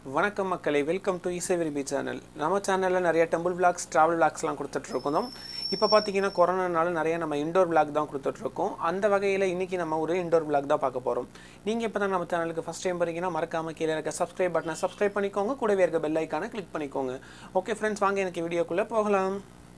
வணக்கம் மக்களை welcome to இசை விரும்பி சேனல் நம்ம சேனலில் நிறைய டெம்பிள் விளாக்ஸ் ட்ராவல் விளாக்ஸ்லாம் கொடுத்துட்ருக்கோம் இப்போ பார்த்தீங்கன்னா கொரோனானால நிறைய நம்ம இண்டோர் விளாக் தான் கொடுத்துட்ருக்கோம் அந்த வகையில் இன்றைக்கி நம்ம ஒரு இண்டோர் விளாக் தான் பார்க்க போகிறோம் நீங்கள் இப்போ தான் நம்ம சேனலுக்கு ஃபஸ்ட் டைம் போகிறீங்கன்னா மறக்காமல் கீழே இருக்க சப்ஸ்கிரைப் பட்டனை சப்ஸ்கிரைப் பண்ணிக்கோங்க கூடவே இருக்க பெல் ஐக்கானை கிளிக் பண்ணிக்கோங்க ஓகே ஃப்ரெண்ட்ஸ் வாங்க எனக்கு வீடியோக்குள்ளே போகலாம்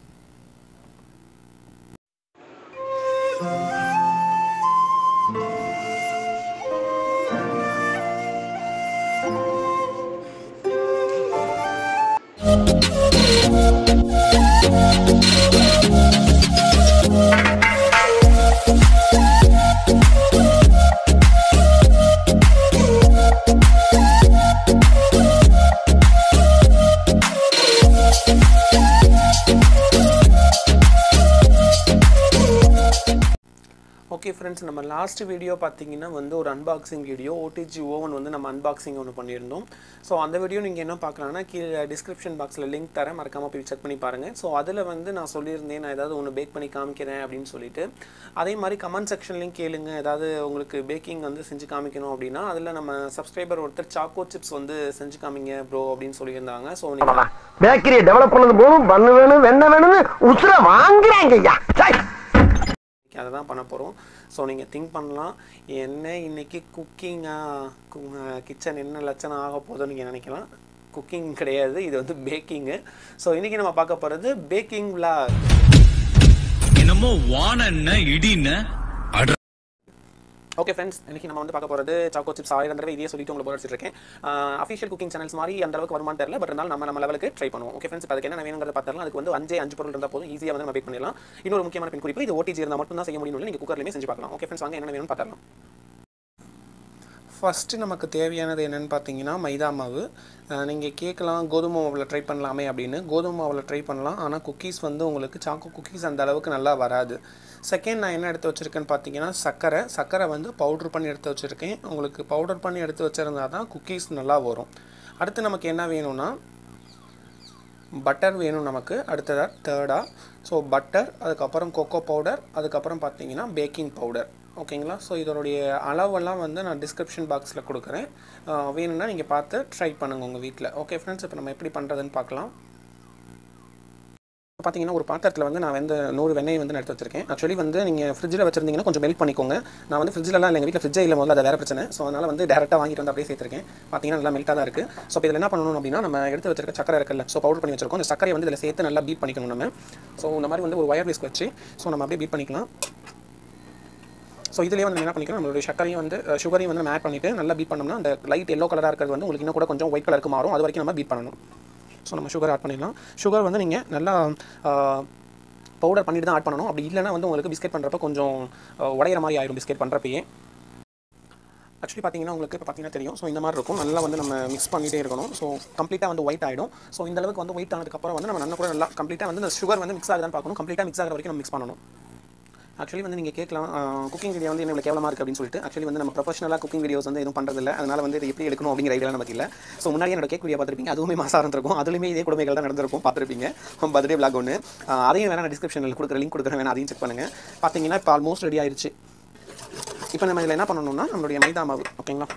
ஓகே ஃப்ரெண்ட்ஸ் நம்ம லாஸ்ட் வீடியோ பார்த்தீங்கன்னா வந்து ஒரு அன்பாக்சிங் வீடியோ ஓடிஜி ஓவன் வந்து நம்ம அன்பாக்சிங் ஒன்று பண்ணியிருந்தோம் ஸோ அந்த வீடியோ நீங்கள் என்ன பார்க்கலாம்னா கீழே டிஸ்கிரிப்ஷன் பாக்ஸில் லிங்க் தரேன் மறக்காமல் போய் செக் பண்ணி பாருங்கள் ஸோ அதில் வந்து நான் சொல்லியிருந்தேன் நான் ஏதாவது ஒன்று பேக் பண்ணி காமிக்கிறேன் அப்படின்னு சொல்லிட்டு அதே மாதிரி கமெண்ட் செக்ஷன்லையும் கேளுங்க ஏதாவது உங்களுக்கு பேக்கிங் வந்து செஞ்சு காமிக்கணும் அப்படின்னா அதில் நம்ம சப்ஸ்கிரைபர் ஒருத்தர் சாக்கோ சிப்ஸ் வந்து செஞ்சு காமிங்க ப்ரோ அப்படின்னு சொல்லியிருந்தாங்க ஸோ நீங்கள் பேக்கரியை டெவலப் பண்ணது போதும் பண்ணு வேணும் வெண்ணெய் வேணும்னு உசுர வாங்குறாங்க ஐயா சை. அதை தான் பண்ண போகிறோம் ஸோ நீங்கள் திங்க் பண்ணலாம் என்ன இன்னைக்கு குக்கிங்காக கிச்சன் என்ன லட்சணம் ஆக போகுதுன்னு நீங்கள் நினைக்கலாம் குக்கிங் கிடையாது இது வந்து பேக்கிங்கு ஸோ இன்றைக்கி நம்ம பார்க்க போகிறது பேக்கிங் vlog என்னமோ வானன்ன இடின்னு அட ஓகே ஃப்ரெண்ட்ஸ் இன்னைக்கு நம்ம வந்து பார்க்க போகிறது சாக்கோ சிப்ஸ் ஆயிரம் தடவை இதே சொல்லிட்டு உங்களுக்கு போட வச்சிருக்கேன் அஃபிஷியல் குக்கிங் சேனல்ஸ் மாதிரி அந்த அளவுக்கு வருமானு தெரியல பட் இருந்தாலும் நம்ம நம்ம லெவலுக்கு ட்ரை பண்ணுவோம் ஓகே ஃப்ரெண்ட்ஸ் அதுக்கு என்ன வேணுங்கிறத பார்த்தாலும் அதுக்கு வந்து அஞ்சே அஞ்சு பொருள் இருந்தால் போதும் ஈஸியாக வந்து நம்ம பேக் பண்ணிடலாம் இன்னொரு முக்கியமான பின் குறிப்பு இது ஓடிஜி இருந்தால் மட்டும் தான் செய்ய முடியும் நீங்கள் குக்கர்லேயுமே செஞ்சு பார்க்கலாம் ஓகே ஃப்ரெண்ட்ஸ் வாங்க என்ன வேணும்னு பார்த்துக்கலாம் ஃபஸ்ட்டு நமக்கு தேவையானது என்னென்னு பார்த்தீங்கன்னா மைதா மாவு நீங்கள் கேட்கலாம் கோதுமை மாவில் ட்ரை பண்ணலாமே அப்படின்னு கோதுமை மாவில் ட்ரை பண்ணலாம் ஆனால் குக்கீஸ் வந்து உங்களுக்கு சாக்கோ குக்கீஸ் அந்த அளவுக்கு நல்லா வராது செகண்ட் நான் என்ன எடுத்து வச்சுருக்கேன்னு பார்த்தீங்கன்னா சர்க்கரை சர்க்கரை வந்து பவுட்ரு பண்ணி எடுத்து வச்சுருக்கேன் உங்களுக்கு பவுடர் பண்ணி எடுத்து வச்சுருந்தா தான் குக்கீஸ் நல்லா வரும் அடுத்து நமக்கு என்ன வேணும்னா பட்டர் வேணும் நமக்கு அடுத்ததாக தேர்டாக ஸோ பட்டர் அதுக்கப்புறம் கொக்கோ பவுடர் அதுக்கப்புறம் பார்த்தீங்கன்னா பேக்கிங் பவுடர் ஓகேங்களா ஸோ இதனுடைய அளவெல்லாம் வந்து நான் டிஸ்கிரிப்ஷன் பாக்ஸில் கொடுக்குறேன் அஹ் வேணும்னா நீங்கள் பார்த்து ட்ரை பண்ணுங்கள் உங்கள் வீட்டில் ஓகே ஃப்ரெண்ட்ஸ் இப்போ நம்ம எப்படி பண்ணுறதுன்னு பார்க்கலாம் பார்த்தீங்கன்னா ஒரு பாத்திரத்தில் வந்து நான் வந்து நூறு வெண்ணெய் வந்து எடுத்து வச்சிருக்கேன் ஆக்சுவலி வந்து நீங்கள் ஃப்ரிட்ஜில் வச்சிருந்தீங்கன்னா கொஞ்சம் மெல்ட் பண்ணிக்கோங்க நான் வந்து ஃப்ரிட்ஜிலலாம் எங்கள் வீட்டில் ஃப்ரிட்ஜே இல்லை முதல்ல அது வேறு பிரச்சனை ஸோ அதனால் வந்து டேரெக்டாக வாங்கிட்டு வந்து அப்படியே சேர்த்துருக்கேன் பார்த்தீங்கன்னா நல்லா மெல்ட்டாக தான் இருக்குது ஸோ இப்போ இதில் என்ன பண்ணணும் அப்படின்னா நம்ம எடுத்து வச்சிருக்க சக்கரை இருக்குல்ல ஸோ பவுடர் பண்ணி வச்சிருக்கோம் இந்த சக்கரையை வந்து இதில் சேர்த்து நல்லா பீட் பண்ணிக்கணும் நம்ம ஸோ இந்த மாதிரி வந்து ஒரு ஒயர் விஸ்க் வச்சு ஸோ நம்ம அப்படியே பீட் பண்ணிக்கலாம் ஸோ இதுலேயே வந்து நம்ம என்ன பண்ணிக்கிறோம் நம்மளுடைய சக்கரையும் வந்து சுகரையும் வந்து நம்ம ஆட் பண்ணிவிட்டு நல்லா பீட் பண்ணோம்னா அந்த லைட் எல்லோ கலராக இருக்கிறது வந்து உங்களுக்கு இன்னும் கூட கொஞ்சம் ஒயிட் கலருக்கு மாறும் அது வரைக்கும் நம்ம பீட் பண்ணணும் ஸோ நம்ம சுகர் ஆட் பண்ணிடலாம் சுகர் வந்து நீங்கள் நல்லா பவுடர் பண்ணிட்டு தான் ஆட் பண்ணணும் அப்படி இல்லைனா வந்து உங்களுக்கு பிஸ்கெட் பண்ணுறப்ப கொஞ்சம் அஹ், உடையிற மாதிரி ஆயிரும் பிஸ்கெட் பண்ணுறப்பயே ஆக்சுவலி பார்த்தீங்கன்னா உங்களுக்கு இப்போ பார்த்தீங்கன்னா தெரியும் ஸோ இந்த மாதிரி இருக்கும் நல்லா வந்து நம்ம மிக்ஸ் பண்ணிகிட்டே இருக்கணும் ஸோ கம்ப்ளீட்டாக வந்து ஒயிட் ஆகிடும் ஸோ இந்த அளவுக்கு வந்து ஒயிட் ஆனதுக்கப்புறம் வந்து நம்ம நல்லா கூட நல்லா கம்ப்ளீட்டாக வந்து இந்த சுகர் வந்து மிக்ஸ் ஆகுதான்னு பார்க்கணும் கம்ப்ளீட்டாக மிக்ஸ் ஆகிற வரைக்கும் நம்ம மிக்ஸ் பண்ணணும் ஆக்சுவலி வந்து நீங்கள் கேட்கலாம் குக்கிங் வீடியோ வந்து என்ன இவ்வளோ கேவலமாக இருக்குது அப்படின்னு சொல்லிட்டு ஆக்சுவலி வந்து நம்ம ப்ரொஃபஷனலாக குக்கிங் வீடியோஸ் வந்து எதுவும் பண்ணுறதில்ல அதனால் வந்து இது எப்படி எடுக்கணும் அப்படிங்கிற ஐடியா நமக்கு இல்லை ஸோ முன்னாடி என்னோட கேக் வீடியோ பார்த்துருப்பீங்க அதுவுமே மாசாக இருந்திருக்கும் அதுலேயுமே இதே கொடுமைகள் தான் நடந்திருக்கும் பார்த்துருப்பீங்க பர்த்டே vlog ஒன்று ஆஹ் அதையும் வேணா நான் டிஸ்கிரிப்ஷனில் கொடுக்குற லிங்க் கொடுக்குறேன் வேணா அதையும் செக் பண்ணுங்கள் பார்த்தீங்கன்னா இப்போ ஆல்மோஸ்ட் ரெடி ஆயிருச்சு இப்போ நம்ம இதில் என்ன பண்ணணும்னா நம்மளுடைய மைதா மாவு ஓகேங்களா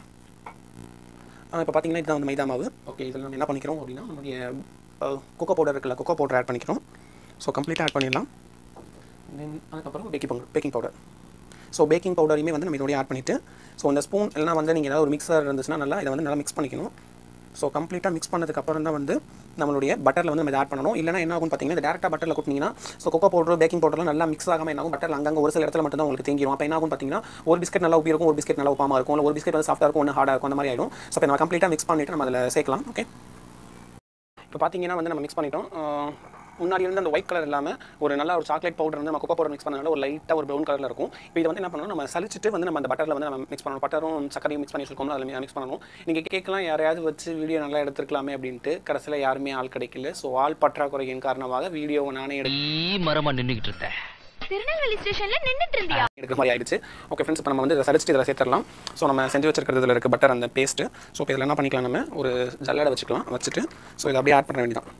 இப்போ பார்த்தீங்கன்னா இதுதான் வந்து மைதா மாவு ஓகே இதில் நம்ம என்ன பண்ணிக்கிறோம் அப்படின்னா நம்மளுடைய கொக்கோ பவுடர் இருக்குல்ல கொக்கோ பவுடர் ஆட் பண்ணிக்கிறோம் ஸோ கம்ப்ளீட்டாக ஆட் பண்ணிடலாம் தென் அதுக்கப்புறம் baking powder baking powder so baking பவுடரையுமே வந்து நம்ம இதோடய ஆட் பண்ணிவிட்டு ஸோ இந்த ஸ்பூன் இல்லைனா வந்து நீங்கள் ஏதாவது ஒரு மிக்சர் இருந்துச்சுன்னா நல்லா இதை வந்து நல்லா மிக்ஸ் பண்ணிக்கணும் ஸோ கம்ப்ளீட்டாக மிக்ஸ் பண்ணதுக்கப்புறம் தான் வந்து நம்மளுடைய பட்டரில் வந்து நம்ம இதை ஆட் பண்ணணும் இல்லைனா என்ன ஆகும் பார்த்தீங்கன்னா டேரெக்டாக பட்டரில் கொட்டினீங்கன்னா ஸோ கொக்கோ பவுடர் பேக்கிங் பவுடர்லாம் நல்லா மிக்ஸ் ஆகாமல் என்ன ஆகும் பட்டரில் அங்கங்கே ஒரு சில இடத்துல மட்டும் தான் உங்களுக்கு தேங்கிடும் அப்போ என்ன ஆகும் பார்த்தீங்கன்னா ஒரு பிஸ்கெட் நல்லா உப்பி இருக்கும் ஒரு பிஸ்கெட் நல்லா உப்பாமல் இருக்கும் இல்லை ஒரு பிஸ்கெட் வந்து சாஃப்டாக இருக்கும் ஒன்று ஹார்டாக இருக்கும் அந்த மாதிரி ஆகிடும் ஸோ இப்போ நம்ம கம்ப்ளீட்டாக மிக்ஸ் பண்ணிவிட்டு நம்ம அதில் சேர்க்கலாம் ஓகே இப்போ பார்த்தீங்கன்னா வந்து நம்ம மிக்ஸ் பண்ணிட்டோம் ஆஹ் முன்னாடி இருந்த அந்த ஒயிட் கலர் இல்லாமல் ஒரு நல்ல ஒரு சாக்லேட் பவுடர் வந்து நம்ம கொக்கோ பவுடர் மிக்ஸ் பண்ணனால ஒரு லைட்டாக ஒரு ப்ரௌன் கலரில் இருக்கும் இப்போ இதை வந்து என்ன பண்ணணும் நம்ம சலிச்சிட்டு வந்து நம்ம அந்த பட்டரில் வந்து நம்ம மிக்ஸ் பண்ணணும் பட்டரும் சக்கரையும் மிக்ஸ் பண்ணி வச்சிருக்கோம்ல அதில் மிக்ஸ் பண்ணணும் நீங்கள் கேட்கலாம் யாரையாவது வச்சு வீடியோ நல்லா எடுத்துருக்கலாமே அப்படின்ட்டு கடைசியில் யாருமே ஆள் கிடைக்கல ஸோ ஆள் பற்றாக்குறையின் காரணமாக வீடியோவை நானே எடுக்க நீ மரமா நின்னுகிட்டு இருந்த திருநெல்வேலி ஸ்டேஷன்ல நின்னுட்டு இருந்தியா எடுக்கிற மாதிரி ஆயிடுச்சு ஓகே ஃப்ரெண்ட்ஸ் இப்போ நம்ம வந்து இதை சலிச்சிட்டு இதில் சேர்த்துடலாம் ஸோ நம்ம செஞ்சு வச்சிருக்கிறது இதில் இருக்க பட்டர் அந்த பேஸ்ட்டு ஸோ இப்போ இதில் என்ன பண்ணிக்கலாம் நம்ம ஒரு ஜல்லடை வச்சுக்கலாம் வச்சுட்டு ஸோ இதை அப்படியே ஆட் பண்ண வேண்டியதான்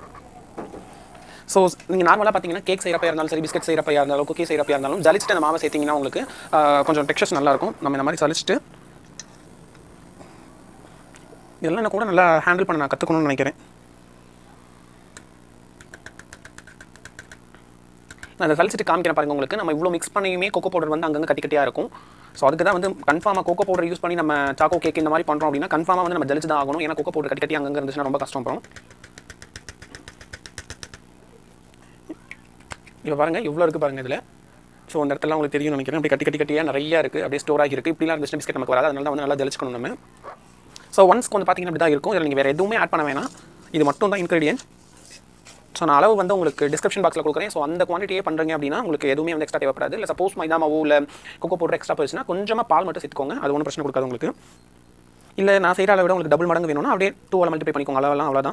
ஸோ நீங்கள் நார்மலாக பார்த்தீங்கன்னா கேக் செய்கிறப்ப இருந்தாலும் சரி பிஸ்கட் செய்கிறப்ப இருந்தாலும் குக்கி செய்கிறப்ப இருந்தாலும் ஜலிச்சுட்டு அந்த மாவை சேர்த்திங்கன்னா உங்களுக்கு ஆஹ், கொஞ்சம் டெக்ஸ்சர்ஸ் நல்லாயிருக்கும் நம்ம இந்த மாதிரி சலிச்சிட்டு இதெல்லாம் எனக்கு கூட நல்லா ஹேண்டில் பண்ண நான் கற்றுக்கணும்னு நினைக்கிறேன் நான் அதை சலிச்சிட்டு காமிக்கிறேன் பாருங்க உங்களுக்கு நம்ம இவ்வளோ மிக்ஸ் பண்ணியுமே கோகோ பவுடர் வந்து அங்கங்கே கட்டி கட்டியாக இருக்கும் ஸோ அதுக்கு தான் வந்து கன்ஃபார்மாக கோகோ பவுடர் யூஸ் பண்ணி நம்ம சாக்கோ கேக் இந்த மாதிரி பண்ணுறோம் அப்படின்னா கன்ஃபார்மாக வந்து நம்ம ஜலிச்சு தான் ஆகணும் ஏன்னா கோகோ பவுடர் கட்டி கட்டி அங்கங்கே இருந்துச்சுன்னா ரொம்ப கஷ்டம் அப்புறம் இப்போ பாருங்க இவ்வளோ இருக்குது பாருங்க இதில் ஸோ அந்த இடத்துல உங்களுக்கு தெரியும் நினைக்கிறேன் அப்படி கட்டி கட்டி கட்டியாக நிறைய இருக்குது அப்படியே ஸ்டோர் ஆகி இருக்குது இப்படிலாம் இருந்துச்சு பிஸ்கெட் நமக்கு வராது அதனால தான் வந்து நல்லா ஜலிச்சுக்கணும் நம்ம ஸோ ஒன்ஸ் கொஞ்சம் பார்த்தீங்கன்னா இப்படி தான் இருக்கும் இதில் நீங்கள் வேறு எதுவுமே ஆட் பண்ண வேணாம் இது மட்டும் தான் இன்க்ரீடியன்ட் ஸோ நான் அளவு வந்து உங்களுக்கு டிஸ்கிரிப்ஷன் பாக்ஸில் கொடுக்குறேன் ஸோ அந்த குவான்டிட்டியே பண்ணுறீங்க அப்படின்னா உங்களுக்கு எதுவுமே வந்து எக்ஸ்ட்ரா தேவைப்படாது இல்லை சப்போஸ் மைதா மாவு இல்லை கொக்கோ பவுடர் எக்ஸ்ட்ரா போச்சுன்னா கொஞ்சமாக பால் மட்டும் சேர்த்துக்கோங்க அது ஒன்றும் பிரச்சனை கொடுக்காது உங்களுக்கு இல்லை நான் செய்கிற அளவை விட உங்களுக்கு டபுள் மடங்கு வேணும்னா அப்படியே டூ அளவு மல்டிப்ளை பண்ணிக்கோங்க அளவெல்லாம் அவ்வளோதான்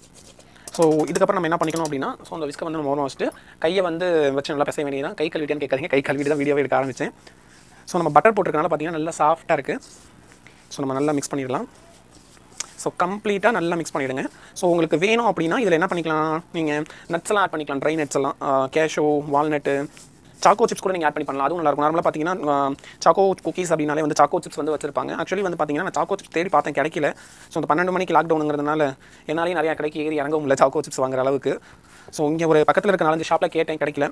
ஸோ இதுக்கப்புறம் நம்ம என்ன பண்ணிக்கணும் அப்படின்னா ஸோ அந்த விஸ்கை வந்து நம்ம ஓரம் வச்சுட்டு கையை வந்து வச்சு நல்லா பேச வேண்டியதான் கை கழுவிட்டேன்னு கேட்காதீங்க கை கழுவிட்டு தான் வீடியோவே எடுக்க ஆரம்பிச்சேன் ஸோ நம்ம பட்டர் போட்டிருக்கனால பார்த்தீங்கன்னா நல்லா சாஃப்ட்டாக இருக்குது ஸோ நம்ம நல்லா மிக்ஸ் பண்ணிடலாம் ஸோ கம்ப்ளீட்டாக நல்லா மிக்ஸ் பண்ணிவிடுங்க ஸோ உங்களுக்கு வேணும் அப்படின்னா இதில் என்ன பண்ணிக்கலாம் நீங்கள் நட்ஸ் எல்லாம் ஆட் பண்ணிக்கலாம் ட்ரை நட்ஸ் எல்லாம் கேஷோ வால்நட்டு சாக்கோ சிப்ஸ் கூட நீங்கள் ஆட் பண்ணி பண்ணலாம் அதுவும் நல்லாயிருக்கும் நார்மலாக பார்த்தீங்கன்னா சாக்கோ குக்கீஸ் அப்படின்னாலே வந்து சாக்கோ சிப்ஸ் வந்து வச்சிருப்பாங்க ஆக்சுவலி வந்து பார்த்தீங்கன்னா நான் சாக்கோ சிப்ஸ் தேடி பார்த்தேன் கிடைக்கல ஸோ அந்த பன்னெண்டு மணிக்கு லாக்டவுனுங்கிறதுனால என்னாலேயும் நிறையா கடைக்கு ஏறி இறங்கவும் இல்லை சாக்கோ சிப்ஸ் வாங்குற அளவுக்கு ஸோ இங்கே ஒரு பக்கத்தில் இருக்க நாலஞ்சு ஷாப்பில் கேட்டேன் கிடைக்கல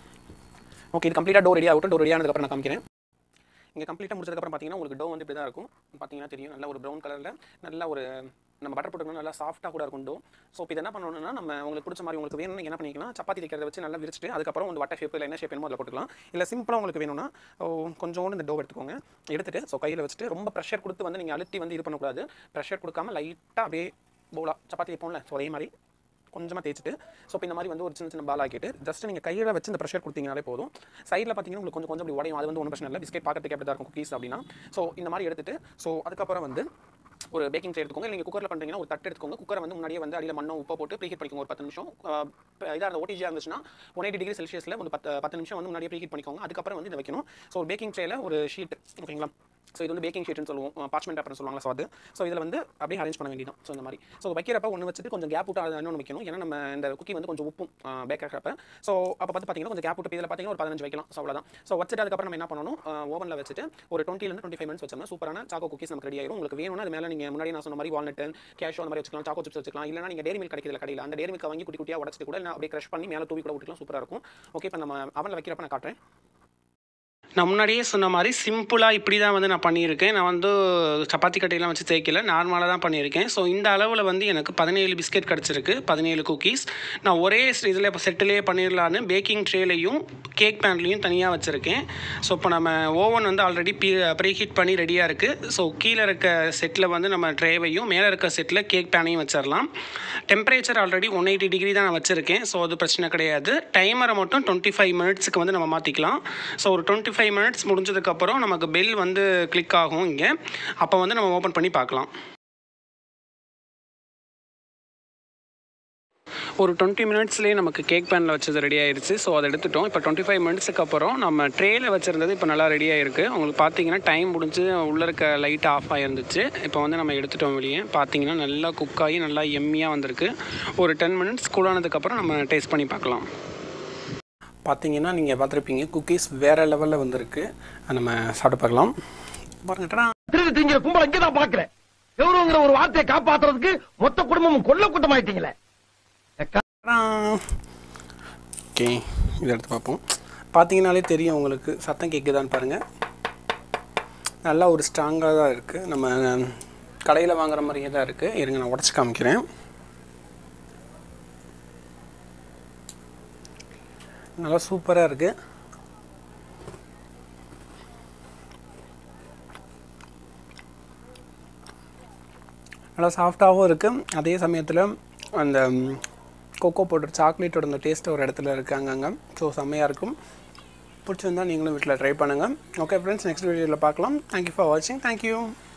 ஓகே இது கம்ப்ளீட்டாக டோர் ரெடி ஆகட்டும் டோர் ரெடி ஆனதுக்கப்புறம் நான் காமிக்கிறேன் இங்கே கம்ப்ளீட்டாக முடிச்சதுக்கப்புறம் பார்த்தீங்கன்னா உங்களுக்கு டோ வந்து இப்படி தான் இருக்கும் பார்த்தீங்கன்னா தெரியும் நல்ல ஒரு ப்ரௌன் கலரில் நல்ல ஒரு நம்ம பட்டர் போட்டுக்கணும் நல்லா சாஃப்ட்டாக கூட இருக்கும் டோ ஸோ இப்போ இது என்ன பண்ணணும்னா நம்ம உங்களுக்கு பிடிச்ச மாதிரி உங்களுக்கு வேணும்னு என்ன பண்ணிக்கலாம் சப்பாத்தி தைக்கிறத வச்சு நல்லா விரிச்சிட்டு அதுக்கப்புறம் வந்து வட்ட ஷேப் இல்லை என்ன ஷேப் வேணுமோ அதில் போட்டுக்கலாம் இல்லை சிம்பிளாக உங்களுக்கு வேணும்னா ஓ, கொஞ்சோண்டு இந்த டோ எடுத்துக்கோங்க எடுத்துட்டு ஸோ கையில் வச்சுட்டு ரொம்ப ப்ரெஷர் கொடுத்து வந்து நீங்கள் அழுத்தி வந்து இது பண்ணக்கூடாது ப்ரெஷர் கொடுக்காம லைட்டாக அப்படியே போலா சப்பாத்தி வைப்போம்ல ஸோ அதே மாதிரி கொஞ்சமாக தேய்ச்சிட்டு ஸோ இப்போ இந்த மாதிரி வந்து ஒரு சின்ன சின்ன பால் ஆக்கிட்டு ஜஸ்ட் நீங்கள் கையில் வச்சு இந்த ப்ரெஷர் கொடுத்தீங்கனாலே போதும் சைடில் பார்த்தீங்கன்னா உங்களுக்கு கொஞ்சம் கொஞ்சம் அப்படி உடையும் அது வந்து ஒன்றும் பிரச்சனை இல்லை பிஸ்கெட் பார்க்கறதுக்கு எப்படி தான் இருக்கும் குக்கீஸ் அப்படின்னா ஸோ இந்த மாதிரி எடுத்துட்டு ஸோ அதுக்கப்புறம் வந்து ஒரு பேக்கிங் ட்ரே எடுத்துக்கோங்க நீங்கள் குக்கரில் பண்ணுறீங்கன்னா ஒரு தட்டு எடுத்துக்கோங்க குக்கரை வந்து முன்னாடியே வந்து அடியில் மண்ணோ உப்பை போட்டு ப்ரீஹீட் பண்ணிக்கோங்க ஒரு பத்து நிமிஷம் இதாக இருந்த ஓடிஜியாக இருந்துச்சுன்னா ஒன் எயிட்டி டிகிரி செல்சியஸில் ஒரு பத்து பத்து நிமிஷம் வந்து முன்னாடியே ப்ரீஹீட் பண்ணிக்கோங்க அதுக்கப்புறம் வந்து இதை வைக்கணும் ஸோ ஒரு பேக்கிங் ட்ரேல ஒரு ஷீட் ஓகேங்களா ஸோ இது வந்து பேக்கிங் ஷீட்னு சொல்லுவோம் பார்ச்மெண்ட் பேப்பர்னு சொல்லுவாங்க ஸோ அது ஸோ இதில் வந்து அப்படியே அரேஞ்ச் பண்ண வேண்டியதான் ஸோ இந்த மாதிரி ஸோ வைக்கிறப்ப ஒன்று வச்சுட்டு கொஞ்சம் கேப் விட்டு அதை இன்னொன்று வைக்கணும் ஏன்னா நம்ம இந்த குக்கி வந்து கொஞ்சம் உப்பும் பேக் ஆகிறப்ப ஸோ அப்போ பார்த்து பார்த்தீங்கன்னா கொஞ்சம் கேப் விட்டு இதில் பார்த்தீங்கன்னா ஒரு பதினஞ்சு வைக்கலாம் ஸோ அவ்வளோதான் ஸோ வச்சுட்டு அதுக்கப்புறம் நம்ம என்ன பண்ணணும் ஓவனில் வச்சுட்டு ஒரு டுவெண்ட்டிலேருந்து டுவெண்ட்டி ஃபைவ் மினிட்ஸ் வச்சோம்னா சூப்பரான சாக்கோ குக்கீஸ் நமக்கு ரெடி ஆயிரும் உங்களுக்கு வேணும்னா அது மேலே நீங்கள் முன்னாடி நான் சொன்ன மாதிரி வால்நட் கேஷோ அந்த மாதிரி வச்சுக்கலாம் சாக்கோ சிப்ஸ் வச்சுக்கலாம் இல்லைனா நீங்கள் டேரி மில்க் கிடைக்கிறதுல கடையில் அந்த டேரி மில்க் வாங்கி குட்டி குட்டியாக உடச்சிட்டு கூட இல்லை அப்படியே க்ரஷ் பண்ணி மேலே தூவி கூட விட்டுக்கலாம் சூப்பராக இருக்கும் ஓகே இப்போ நம்ம அவனில் வைக்கிறப்ப நான் காட்டுறேன் நான் முன்னாடியே சொன்ன மாதிரி சிம்பிளாக இப்படி தான் வந்து நான் பண்ணியிருக்கேன் நான் வந்து சப்பாத்தி கட்டையெல்லாம் வச்சு தேய்க்கல நார்மலாக தான் பண்ணியிருக்கேன் ஸோ இந்த அளவில் வந்து எனக்கு பதினேழு பிஸ்கெட் கிடச்சிருக்கு பதினேழு குக்கீஸ் நான் ஒரே இதில் இப்போ செட்டிலே பண்ணிடலான்னு பேக்கிங் ட்ரேலையும் கேக் பேன்லேயும் தனியாக வச்சுருக்கேன் ஸோ இப்போ நம்ம ஓவன் வந்து ஆல்ரெடி ப்ரீ ப்ரீ ஹீட் பண்ணி ரெடியாக இருக்குது ஸோ கீழே இருக்க செட்டில் வந்து நம்ம ட்ரேவையும் மேலே இருக்க செட்டில் கேக் பேனையும் வச்சிடலாம் temperature already one eighty degree தான் நான் வச்சுருக்கேன் ஸோ அது பிரச்சனை கிடையாது டைமரை மட்டும் டுவெண்ட்டி ஃபைவ் மினிட்ஸுக்கு வந்து நம்ம மாற்றிக்கலாம் ஸோ ஒரு டுவெண்ட்டி ஃபைவ் மினிட்ஸ் முடிஞ்சதுக்கப்புறம் நமக்கு பெல் வந்து கிளிக் ஆகும் இங்கே அப்போ வந்து நம்ம ஓப்பன் பண்ணி பார்க்கலாம் ஒரு டுவெண்ட்டி மினிட்ஸ்லேயே நமக்கு கேக் பேனில் வச்சது ரெடி ஆயிடுச்சு ஸோ அதை எடுத்துட்டோம் இப்போ டுவெண்ட்டி ஃபைவ் மினிட்ஸுக்கு அப்புறம் நம்ம ட்ரேயில் வச்சுருந்தது இப்போ நல்லா ரெடி ஆயிருக்கு உங்களுக்கு பார்த்தீங்கன்னா டைம் முடிஞ்சு உள்ளே இருக்க லைட் ஆஃப் ஆயிருந்துச்சு இப்போ வந்து நம்ம எடுத்துட்டோம் வெளியே பார்த்தீங்கன்னா நல்லா குக் ஆகி நல்லா எம்மியாக வந்திருக்கு ஒரு டென் மினிட்ஸ் கூலானதுக்கப்புறம் நம்ம டேஸ்ட் பண்ணி பார்க்கலாம் பார்த்தீங்கன்னா நீங்கள் பார்த்துருப்பீங்க குக்கீஸ் வேறு லெவலில் வந்திருக்கு நம்ம சாப்பிட்டு பார்க்கலாம் பாருங்கட்டா திருடு திங்கிற கும்பல இங்கதான் பாக்குறேன் கௌரவங்கிற ஒரு வார்த்தையை காப்பாத்துறதுக்கு மொத்த குடும்பமும் கொல்ல கூட்டமாயிட்டீங்களே ஓகே இதை எடுத்து பார்ப்போம் பார்த்தீங்கனாலே தெரியும் உங்களுக்கு சத்தம் கேட்குதான்னு பாருங்கள் நல்லா ஒரு ஸ்ட்ராங்காக தான் இருக்குது நம்ம கடையில் வாங்குற மாதிரியே தான் இருக்குது இருங்க நான் உடச்சி காமிக்கிறேன் நல்லா சூப்பராக இருக்குது நல்லா சாஃப்டாகவும் இருக்குது அதே சமயத்தில் அந்த கொக்கோ பவுடர் சாக்லேட்டோட அந்த டேஸ்ட் ஒரு இடத்துல இருக்குது அங்கங்கே ஸோ செம்மையாக இருக்கும் பிடிச்சிருந்தா நீங்களும் வீட்டில் ட்ரை பண்ணுங்கள் ஓகே ஃப்ரெண்ட்ஸ் நெக்ஸ்ட் வீடியோவில் பார்க்கலாம் தேங்க்யூ ஃபார் வாட்சிங் தேங்க்யூ